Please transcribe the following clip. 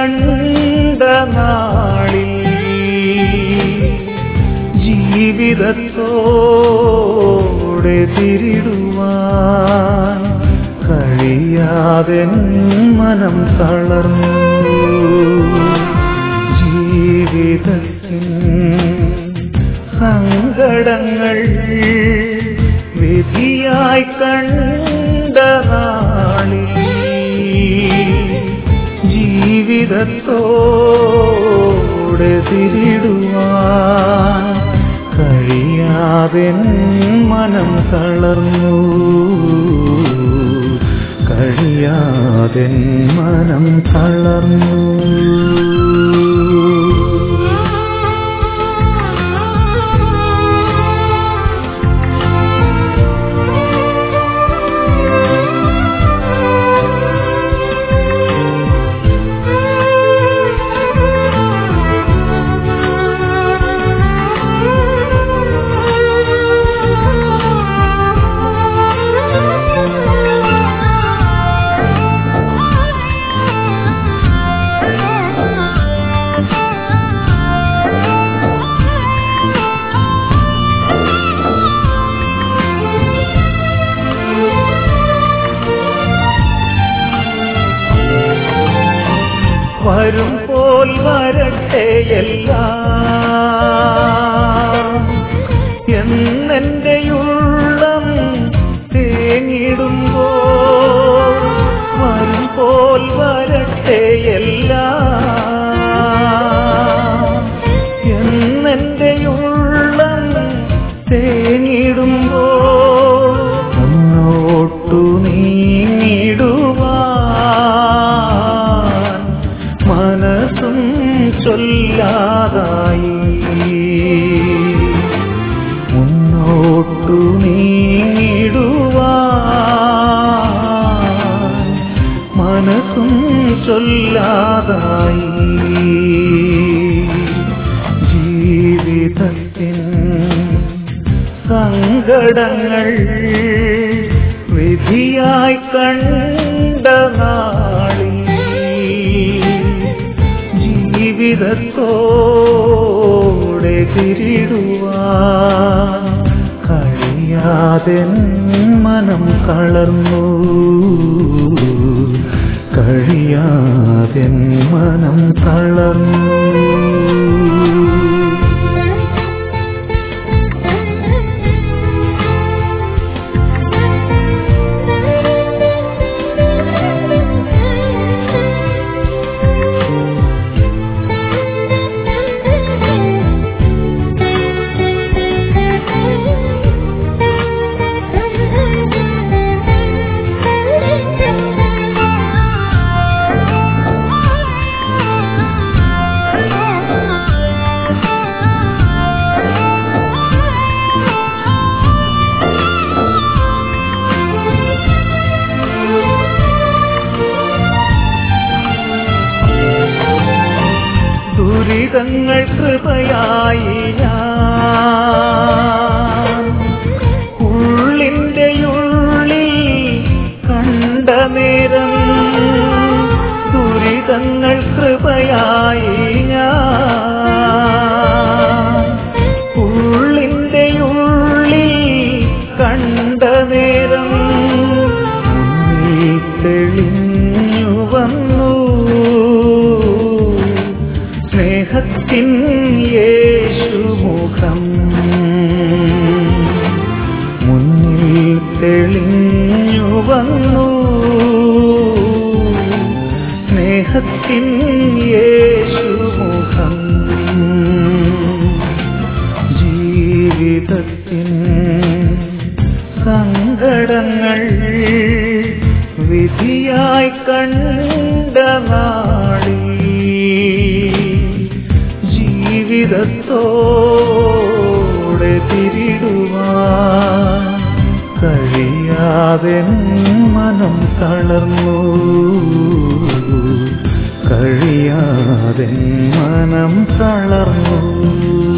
കണ്ട നാളിൽ ജീവിതത്തോടെ തിരിടുവാൻ കഴിയാതെ മനം തളർന്നു ജീവിതത്തിൻ സങ്കടങ്ങൾ വിധിയായി കണ്ട നാളിൽ ജീവിതത്തോടെ തിരിടുവാൻ കഴിയാതെ മനം തളർന്നു കഴിയാതെ മനം തളർന്നു വരും പോൽ വരട്ടെ എല്ലാം എന്നെന്റെ ഉള്ളം തേങ്ങിടുമ്പോ വരും പോൽ വരട്ടെ എല്ലാം എന്നെന്റെ ഉള്ളം തേങ്ങിടുമ്പോ മുന്നോട്ടു നീങ്ങിടുവാൻ മനസ്സും ചൊല്ലാതായി മുന്നോട്ടു നീങ്ങിടുവാൻ മനസ്സും ചൊല്ലാതായി ജീവിതത്തിൻ സങ്കടങ്ങൾ വിധിയായി കണ്ട നാളിൽ ജീവിതത്തോടെ തിരിടുവാൻ കഴിയാതെ മനം തളർന്നു കഴിയാതെ മനം തളർന്നു ദുരിതങ്ങൾ കൃപയായി ഞാൻ ഉള്ളിന്റെ ഉള്ളിൽ കണ്ട നേരം ദുരിതങ്ങൾ കൃപയായി ഞാൻ ഉള്ളിന്റെ ഉള്ളിൽ കണ്ട നേരം മുന്നിൽ തെളിഞ്ഞു വന്നു സ്നേഹത്തിൻ യേശുമുഖം മുന്നിൽ തെളിഞ്ഞു വന്നു സ്നേഹത്തിൻ യേശുമുഖം ജീവിതത്തിൻ സങ്കടങ്ങൾ വിധിയായി കണ്ട നാളിൽ ജീവിതത്തോടെ തിരിടുവാൻ കഴിയാതെ മനം തളർന്നു കഴിയാതെ മനം തളർന്നു